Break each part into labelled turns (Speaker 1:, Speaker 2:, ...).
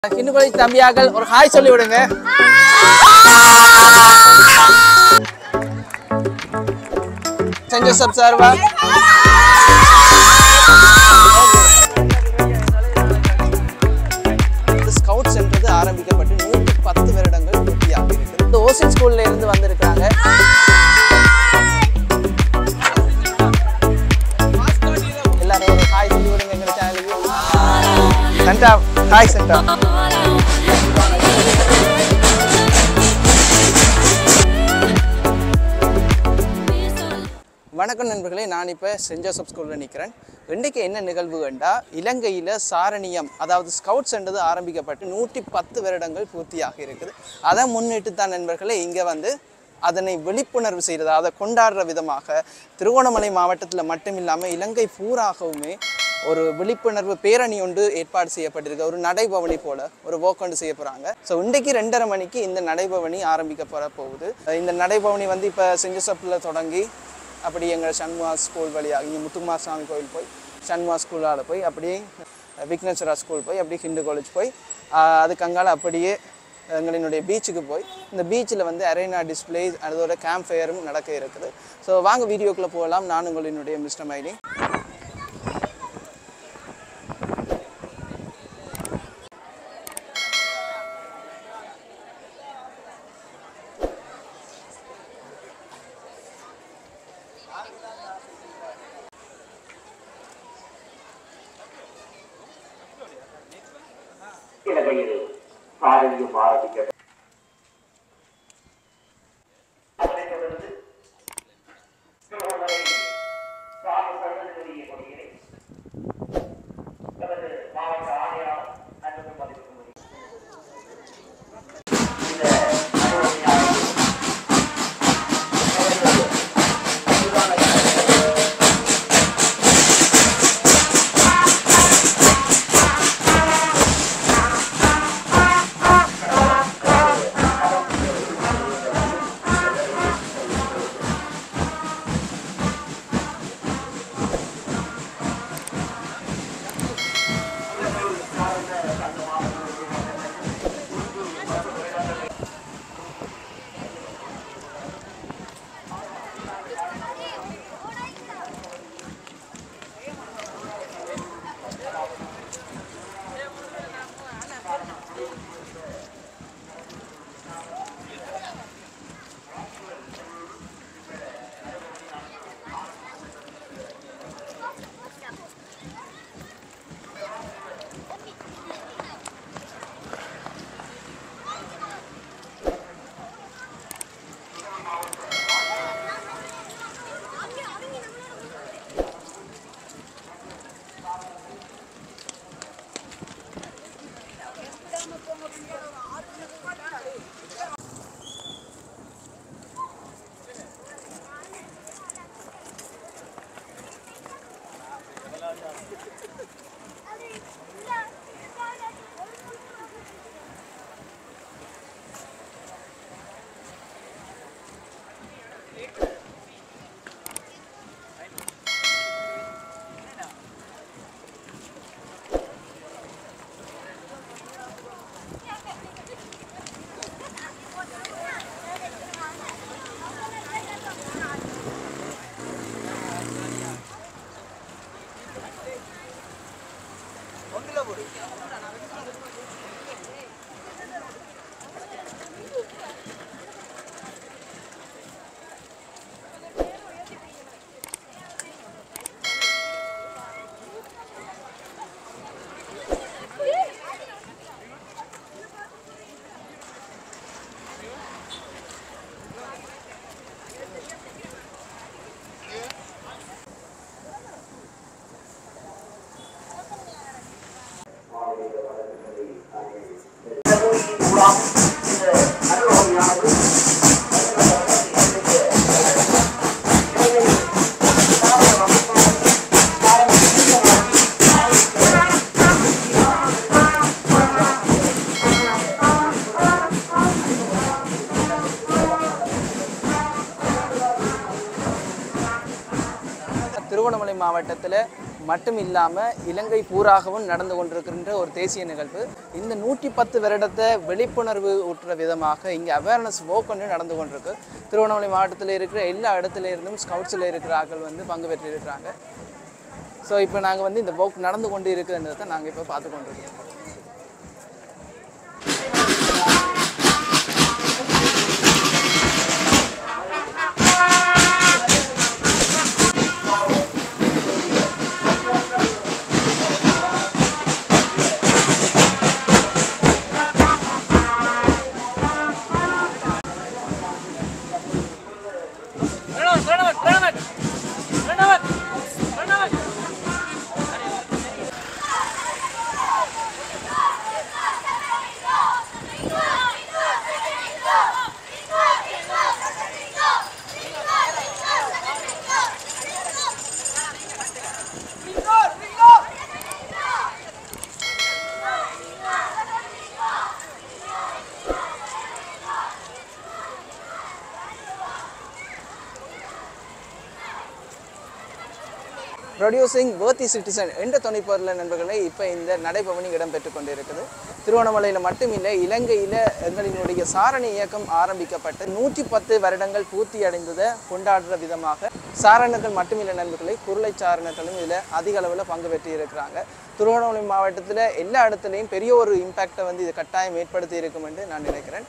Speaker 1: கிண்டுகொலை தம்பியாக்கள் ஒரு ஹாய் சொல்லி விடுங்க சென்ட் ஜோசப் சார்வா ஸ்கவுட் சென்றது ஆரம்பிக்கப்பட்டு நூற்றி பத்து வருடங்கள் பூர்த்தியாக இருக்கு இந்த ஓசன் ஸ்கூல்ல இருந்து வந்திருக்காங்க எல்லாரும் ஒரு ஹாய் சொல்லி விடுங்க எங்க சேனலுக்கு சென்டா ஹாய் சென்டா வணக்கம் நண்பர்களே நான் இப்போ சென்ட் ஜோசப் ஸ்கூலில் நிற்கிறேன் இன்றைக்கு என்ன நிகழ்வு கண்டா இலங்கையில் சாரணியம் அதாவது ஸ்கவுட்ஸ் என்றது ஆரம்பிக்கப்பட்டு நூற்றி பத்து வருடங்கள் பூர்த்தியாக இருக்குது அதை முன்னிட்டு தான் நண்பர்களே இங்கே வந்து அதனை விழிப்புணர்வு செய்கிறது அதை கொண்டாடுற விதமாக திருவோணமலை மாவட்டத்தில் மட்டும் இல்லாமல் இலங்கை பூராகவுமே ஒரு விழிப்புணர்வு பேரணி ஒன்று ஏற்பாடு செய்யப்பட்டிருக்கு ஒரு நடைபவனி போல ஒரு walk ஒன்று செய்ய போகிறாங்க ஸோ இன்றைக்கு ரெண்டரை மணிக்கு இந்த நடைபவனி ஆரம்பிக்க போகிற போகுது இந்த நடைபவனி வந்து இப்போ சென்ட் ஜோசப்பில் தொடங்கி அப்படி எங்கள் சண்முகா ஸ்கூல் வழியாக இங்கே முத்துக்குமார் சாமி கோயில் போய் சண்முகா ஸ்கூலால் போய் அப்படியே விக்னேஸ்வரா ஸ்கூல் போய் அப்படியே ஹிந்து காலேஜ் போய் ஆஹ் அதுக்கு அங்கால அப்படியே எங்களினுடைய பீச்சுக்கு போய் இந்த பீச்சில் வந்து அரேனா டிஸ்பிளே அதோட கேம்ப் ஃபயரும் நடக்க இருக்குது ஸோ வாங்க வீடியோக்குள்ளே போகலாம் நான் உங்களினுடைய மிஸ்டர் மைனி
Speaker 2: இலங்கையில் சாரணியம் ஆரம்பிக்க அதனைத் தொடர்ந்து திருவண்ணாமலை சாமி சங்கத்தினுடைய கொடியினை நமது மாவட்ட ஆணையாளர் அன்பு மதிப்பு முடியும் இந்த அனுமதியானது
Speaker 1: மாவட்டத்தில் மட்டும் இல்லாமல் இலங்கை பூராகவும் நடந்து கொண்டிருக்கின்ற ஒரு தேசிய நிகழ்வு இந்த நூற்றி பத்து வருடத்தை விழிப்புணர்வு ஊட்டுற விதமாக இங்கே அவேர்னஸ் ஒர்க் ஒன்று நடந்து கொண்டிருக்கு திருவண்ணாமலை மாவட்டத்தில் இருக்கிற எல்லா இடத்துல இருந்தும் ஸ்கவுட்ஸில் இருக்கிற ஆட்கள் வந்து பங்கு பெற்று இருக்கிறாங்க ஸோ இப்போ நாங்கள் வந்து இந்த ஒர்க் நடந்து கொண்டு இருக்குன்றதை நாங்கள் இப்போ பார்த்து கொண்டிருக்கோம் ப்ரொடியூசிங் வேர்த்தி சிட்டிசன் என்ற துணைப்பொருள் நண்பர்களே இப்போ இந்த நடைபவனி இடம்பெற்று கொண்டிருக்குது திருவண்ணாமலையில் மட்டுமில்லை இலங்கையில் எங்களினுடைய சாரணி இயக்கம் ஆரம்பிக்கப்பட்டு நூற்றி பத்து வருடங்கள் பூர்த்தி அடைந்ததை கொண்டாடுற விதமாக சாரணர்கள் மட்டுமில்லை நண்பர்களே குருளை சாரணர்களும் இதில் அதிக அளவில் பங்கு பெற்று இருக்கிறாங்க திருவண்ணாமலை மாவட்டத்தில் எல்லா இடத்துலையும் பெரிய ஒரு இம்பேக்டை வந்து இது கட்டாயம் ஏற்படுத்தி இருக்கும் என்று நான் நினைக்கிறேன்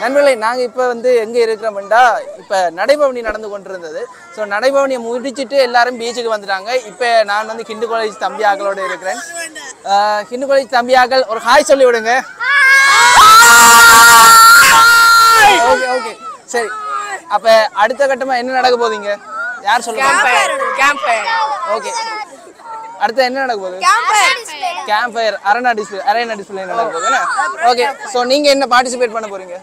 Speaker 1: நண்பர்களே நாங்கள் இப்போ வந்து எங்கே இருக்கிறோம்டா இப்போ நடைபவனி நடந்து கொண்டிருந்தது ஸோ நடைபவனியை முடிச்சிட்டு எல்லாரும் பீச்சுக்கு வந்துட்டாங்க இப்போ நான் வந்து ஹிந்து காலேஜ் தம்பியாக்களோட இருக்கிறேன் ஆஹ் ஹிந்து காலேஜ் தம்பியாக்கள் ஒரு ஹாய் சொல்லி விடுங்க ஓகே ஓகே சரி அப்போ அடுத்த கட்டமாக என்ன நடக்க போகுதுங்க யார் சொல்லுங்க ஓகே அடுத்து என்ன நடக்க போகுது camp fire arena display arena display நடக்க போகுது ஓகே ஸோ நீங்க என்ன பார்ட்டிசிபேட் பண்ண போறீங்க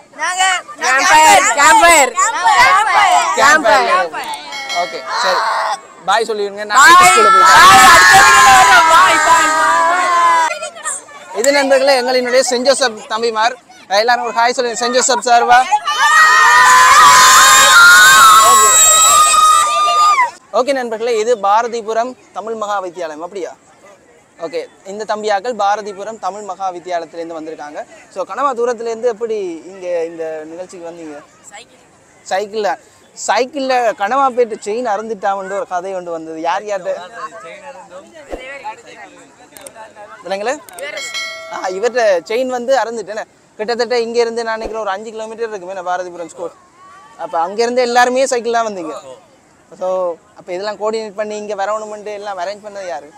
Speaker 1: கேம்ப் ஃபயர் ஓகே சரி பாய் சொல்லிடுங்க நான் ஸ்கூல்ல போய் இது நண்பர்களே எங்களினுடைய சென்ட் ஜோசப் தம்பிமார் எல்லாரும் ஒரு ஹாய் சொல்லுங்க சென்ட் ஜோசப் சார்வா ஓகே நண்பர்களே இது பாரதிபுரம் தமிழ் மகா வித்தியாலயம் அப்படியா ஓகே இந்த தம்பியாக்கள் பாரதிபுரம் தமிழ் மகா வித்தியாலயத்திலேருந்து வந்திருக்காங்க ஸோ கனவா தூரத்துலேருந்து எப்படி இங்கே இந்த நிகழ்ச்சிக்கு வந்தீங்க சைக்கிளில் சைக்கிளில் கனவா போயிட்டு செயின் அறந்துட்டாமன்ற ஒரு கதை ஒன்று வந்தது யார் யார்கிட்ட இல்லைங்களே ஆ இவர்கிட்ட செயின் வந்து அறந்துட்டேனே கிட்டத்தட்ட இங்கேருந்து நான் நினைக்கிறேன் ஒரு அஞ்சு கிலோமீட்டர் இருக்குமே பாரதிபுரம் ஸ்கூல் அப்போ அங்கேருந்து எல்லாருமே சைக்கிள் தான் வந்தீங்க ஸோ அப்போ இதெல்லாம் கோஆர்டினேட் பண்ணி இங்கே வரணுமெண்டு எல்லாம் அரேஞ்ச் பண்ணது யார்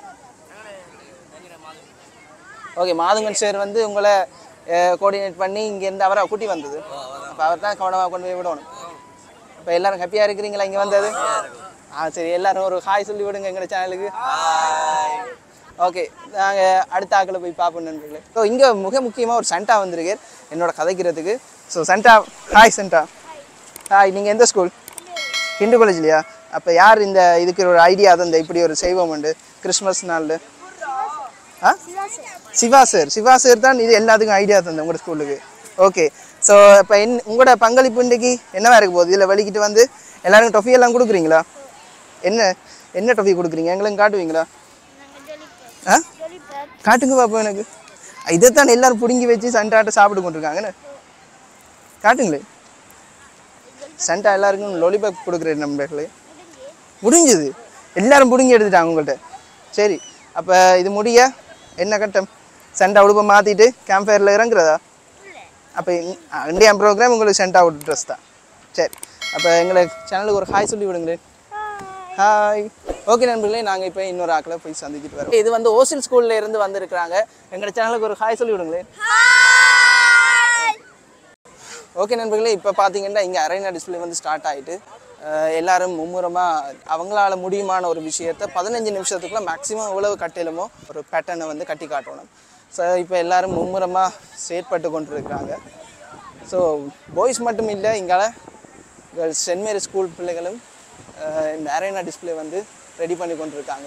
Speaker 1: ஓகே மாதுங்கன் சார் வந்து உங்களை கோஆர்டினேட் பண்ணி இங்கேருந்து அவரை கூட்டி வந்தது அப்போ அவர் தான் கவனமாக கொண்டு போய் விடணும் இப்போ எல்லாரும் ஹாப்பியாக இருக்கிறீங்களா இங்கே வந்தது ஆ சரி எல்லாரும் ஒரு ஹாய் சொல்லி விடுங்க எங்களோட சேனலுக்கு ஓகே நாங்கள் அடுத்த ஆக்களை போய் பார்ப்போம் நண்பர்களே ஸோ இங்கே மிக முக்கியமாக ஒரு சண்டா வந்திருக்கு என்னோட கதைக்கிறதுக்கு so Santa hi Santa hi நீங்கள் எந்த ஸ்கூல் ஹிந்து காலேஜ்லையா அப்போ யார் இந்த இதுக்கு ஒரு ஐடியா தான் இந்த இப்படி ஒரு செய்வோம் உண்டு கிறிஸ்மஸ் நாளில் ஆ சிவா சார் சிவா சார் தான் இது எல்லாத்துக்கும் ஐடியா தந்தேன் உங்களோட ஸ்கூலுக்கு ஓகே ஸோ இப்போ என் உங்களோட பங்களிப்பு இன்றைக்கி என்னவா இருக்க போகுது இதில் வெளிக்கிட்டு வந்து எல்லாருக்கும் டொஃபி எல்லாம் கொடுக்குறீங்களா என்ன என்ன டொஃபி கொடுக்குறீங்க எங்களுக்கு காட்டுவீங்களா ஆ காட்டுங்க பாப்போம் எனக்கு இதைத்தான் எல்லாரும் பிடுங்கி வச்சு சண்டாட்ட சாப்பிட்டு கொண்டிருக்காங்கன்னு காட்டுங்களே சண்டா எல்லாருக்கும் லொலிபாப் கொடுக்குறேன் நண்பர்களே முடிஞ்சது எல்லாரும் பிடுங்கி எடுத்துட்டாங்க உங்கள்கிட்ட சரி அப்போ இது முடிய என்ன கட்டம் சண்டை உடுப்பை மாற்றிட்டு கேம்ப் ஃபயரில் இறங்குறதா அப்போ இந்தியா ப்ரோக்ராம் உங்களுக்கு சென்ட் அவுட் ட்ரெஸ் தான் சரி அப்போ எங்களை சேனலுக்கு ஒரு ஹாய் சொல்லி விடுங்களேன் ஹாய் ஓகே நண்பர்களே நாங்கள் இப்போ இன்னொரு ஆக்களை போய் சந்திச்சுட்டு வரோம் இது வந்து ஓசில் ஸ்கூல்ல இருந்து வந்திருக்கிறாங்க எங்களோட சேனலுக்கு ஒரு ஹாய் சொல்லி விடுங்களேன் ஓகே நண்பர்களே இப்போ பார்த்தீங்கன்னா இங்கே அரேனா டிஸ்பிளே வந்து ஸ்டார்ட் ஆகிட்டு எல்லாரும் மும்முரமாக அவங்களால முடியுமான ஒரு விஷயத்த பதினஞ்சு நிமிஷத்துக்குள்ள மேக்ஸிமம் எவ்வளவு கட்டிலுமோ ஒரு பேட்டர்னை வந்து கட்டி காட்டணும் ஸோ இப்போ எல்லாரும் மும்முரமாக செயற்பட்டு கொண்டிருக்கிறாங்க ஸோ பாய்ஸ் மட்டும் இல்லை இங்கால கேர்ள்ஸ் சென்ட் மேரி ஸ்கூல் பிள்ளைகளும் அஹ், இந்த அரேனா டிஸ்பிளே வந்து ரெடி பண்ணி கொண்டிருக்காங்க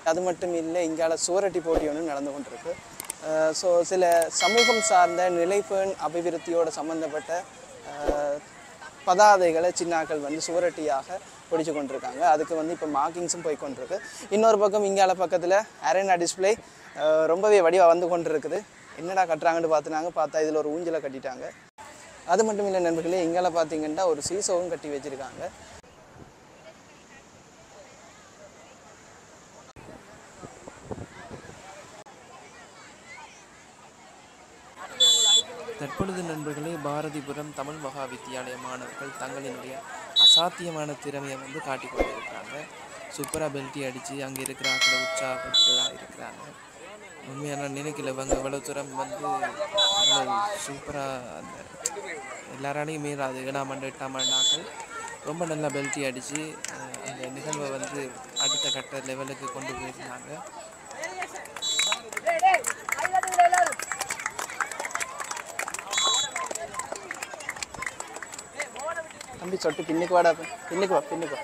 Speaker 1: அது மட்டும் இல்லை இங்கால சுவரட்டி போட்டி ஒன்று நடந்து கொண்டிருக்கு ஸோ சில சமூகம் சார்ந்த நிலைப்பெண் அபிவிருத்தியோட சம்மந்தப்பட்ட அஹ், பதாதைகளை சின்னாக்கள் வந்து சுவரட்டியாக பிடிச்சு கொண்டிருக்காங்க அதுக்கு வந்து இப்போ மார்க்கிங்ஸும் போய் கொண்டிருக்கு இன்னொரு பக்கம் இங்கால பக்கத்தில் அரேனா டிஸ்பிளே ரொம்பவே வடிவாக வந்து கொண்டிருக்குது என்னடா கட்டுறாங்கன்னு பார்த்துனாங்க பார்த்தா இதில் ஒரு ஊஞ்சலை கட்டிட்டாங்க அது மட்டும் இல்லை நண்பர்களே இங்கால பார்த்தீங்கன்னா ஒரு சீசோவும் கட்டி வச்சுருக்காங்க
Speaker 3: தற்பொழுது நண்பர்களே பாரதிபுரம் தமிழ் மகா வித்தியாலய மாணவர்கள் தங்களினுடைய அசாத்தியமான திறமையை வந்து காட்டிக் கொண்டிருக்கிறாங்க சூப்பராக பெல்ட்டி அடித்து அங்கே இருக்கிற ஆக்களை உற்சாகப்படுத்துறதா இருக்கிறாங்க உண்மையாக நான் நினைக்கல இவங்க இவ்வளோ தூரம் வந்து இவ்வளோ சூப்பராக அந்த எல்லாராலையும் மீறாது ஏழாம் ஆண்டு எட்டாம் ஆண்டு ஆக்கள் ரொம்ப நல்லா பெல்ட்டி அடித்து அந்த நிகழ்வை வந்து அடுத்த கட்ட லெவலுக்கு கொண்டு போயிருந்தாங்க
Speaker 1: தம்பி சொட்டு பின்னுக்கு வாடா பின்னுக்கு வா பின்னுக்கு வா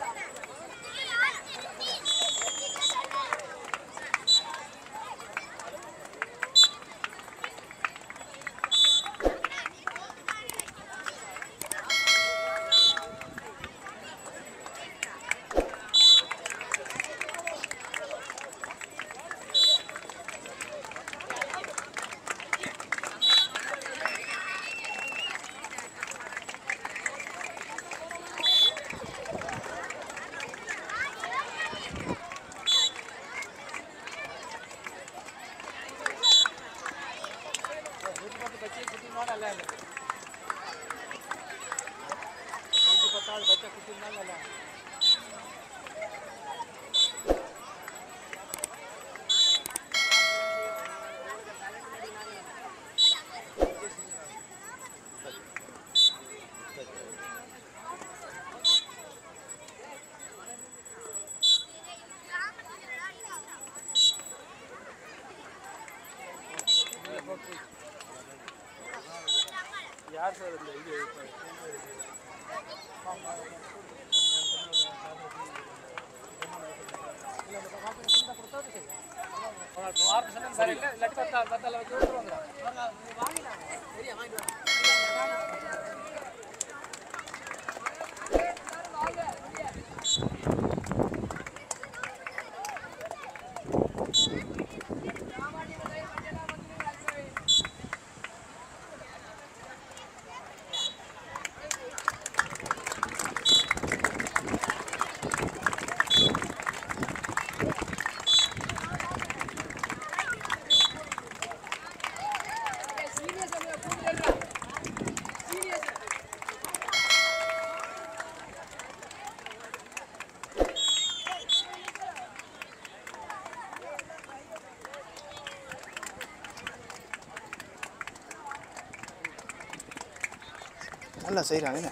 Speaker 1: நல்லா செய்கிறாங்க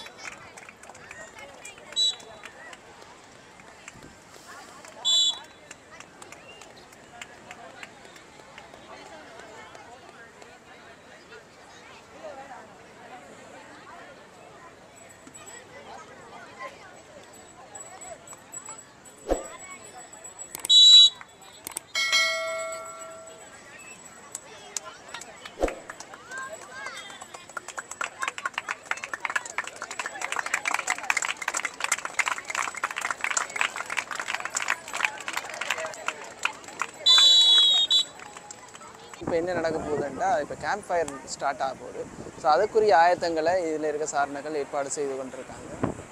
Speaker 1: இப்போ என்ன நடக்க போகுதுன்னா இப்போ கேம்ப் ஃபயர் ஸ்டார்ட் ஆக போகுது ஸோ அதுக்குரிய ஆயத்தங்களை இதில் இருக்க சாரணர்கள் ஏற்பாடு செய்து கொண்டிருக்காங்க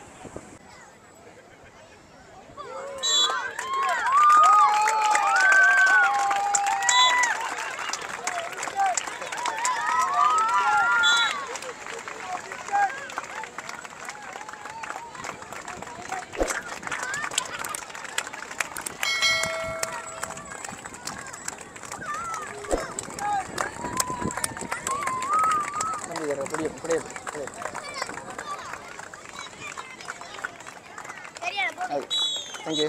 Speaker 1: தம்பி இதை அப்படியே அப்படியே அப்படியே அது தேங்க்யூ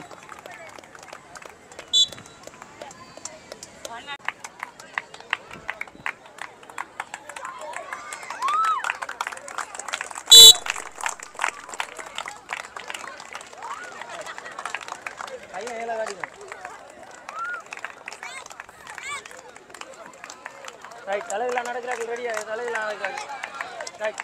Speaker 4: ரைட் தலைவிழா நடக்கிறாங்க ரெடியா தலைவிழா நடக்கிறாங்க ரைட்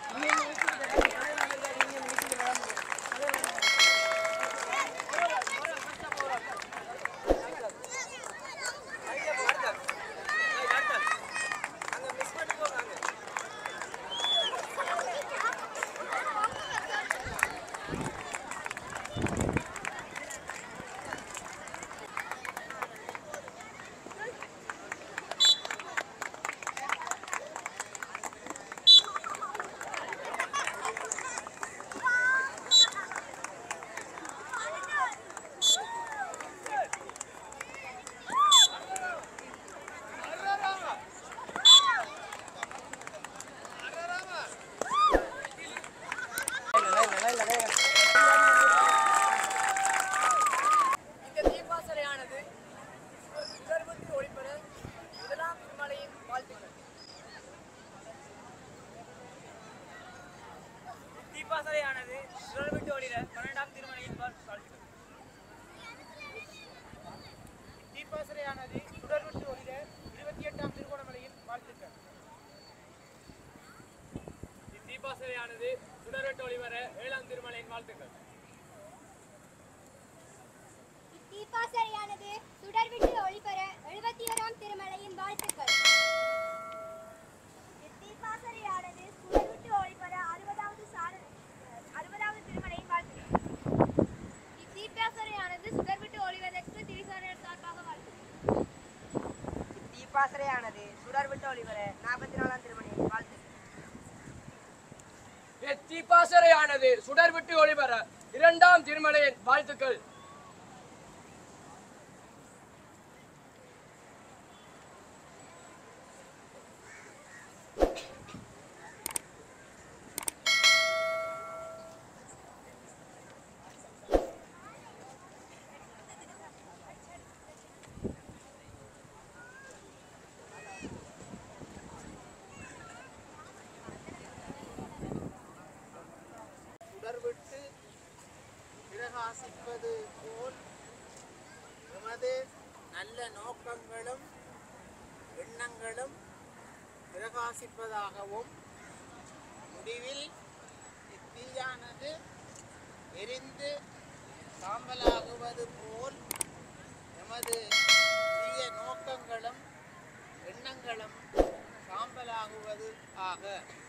Speaker 5: இந்த தீபாசனையானது உணர்வுக்கு ஒளிபர முதலாம் திருமலையின் வாழ்த்துக்கள்
Speaker 4: தீபாசனையானது சுழல்விட்டு ஒளிர பன்னெண்டாம் திருமணையின் வாழ்த்துக்கள் தீபாசனையானது சுடர்விட்டு ஒளிர இருபத்தி எட்டாம் திருகோணமலையின் வாழ்த்துக்கள் இத்தீபாசனையானது சுடர்விட்டு ஒளிவர ஏழாம் திருமலையின் வாழ்த்துக்கள்
Speaker 6: இத்தீபாசறையானது சுடர்விட்டு ஒளிபெற எழுபத்தி ஓராம் திருமலையின் வாழ்த்துக்கள் இத்தீபாசறையானது சுடர்விட்டு ஒளிபெற அறுபதாவது சார அறுபதாவது திருமலையின் வாழ்த்துக்கள் இத்தீபாசறையானது சுடர்விட்டு ஒளிவதற்கு திரிசாரர் சார்பாக வாழ்த்துக்கள்
Speaker 5: தீபாசனையானது சுடர்விட்டு ஒளிவர நாற்பத்தி நாலாம் திருமலையின் வாழ்த்துக்கள்
Speaker 4: தீபாசனையானது சுடர்விட்டு ஒளிவர இரண்டாம் திருமலையின் வாழ்த்துக்கள்
Speaker 7: சுடர்விட்டு பிரகாசிப்பது போல் எமது நல்ல நோக்கங்களும் எண்ணங்களும் பிரகாசிப்பதாகவும் முடிவில் இத்தீயானது எரிந்து சாம்பலாகுவது போல் எமது தீய நோக்கங்களும் எண்ணங்களும் சாம்பலாகுவது ஆக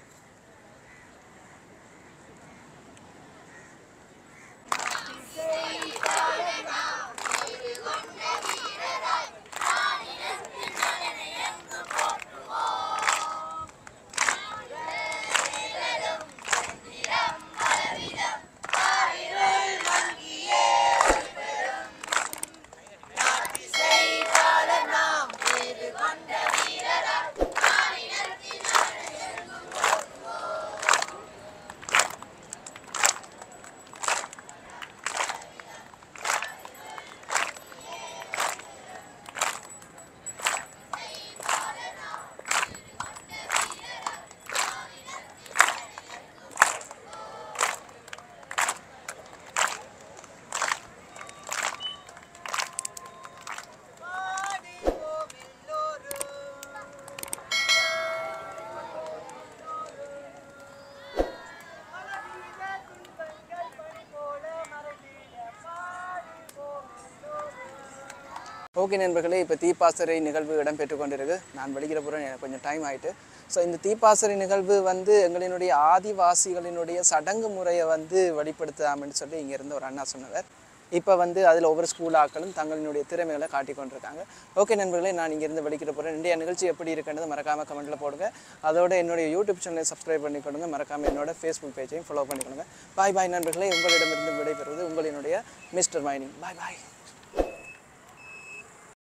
Speaker 1: ஓகே நண்பர்களே இப்போ தீப்பாசறை நிகழ்வு இடம்பெற்று கொண்டிருக்கு நான் வெளிக்கிற போகிறேன் எனக்கு கொஞ்சம் டைம் ஆயிட்டு ஸோ இந்த தீப்பாசறை நிகழ்வு வந்து எங்களினுடைய ஆதிவாசிகளினுடைய சடங்கு முறையை வந்து வெளிப்படுத்தாமன்னு சொல்லி இங்க இருந்து ஒரு அண்ணா சொன்னவர் இப்போ வந்து அதில் ஒவ்வொரு ஸ்கூல் ஆக்களும் தங்களினுடைய திறமைகளை காட்டிக் கொண்டிருக்காங்க ஓகே நண்பர்களே நான் இங்கேருந்து வெளிக்கிற போகிறேன் இன்றைய நிகழ்ச்சி எப்படி இருக்குன்றது மறக்காமல் கமெண்ட்டில் போடுங்க அதோட என்னுடைய யூடியூப் சேனலை சப்ஸ்கிரைப் பண்ணிக்கொடுங்க மறக்காமல் என்னோட ஃபேஸ்புக் பேஜையும் ஃபாலோ பண்ணிக்கொடுங்க பாய் பாய் நண்பர்களே உங்களிடமிருந்து விடைபெறுவது உங்களினுடைய மிஸ்டர் மைனிங் பாய் பாய்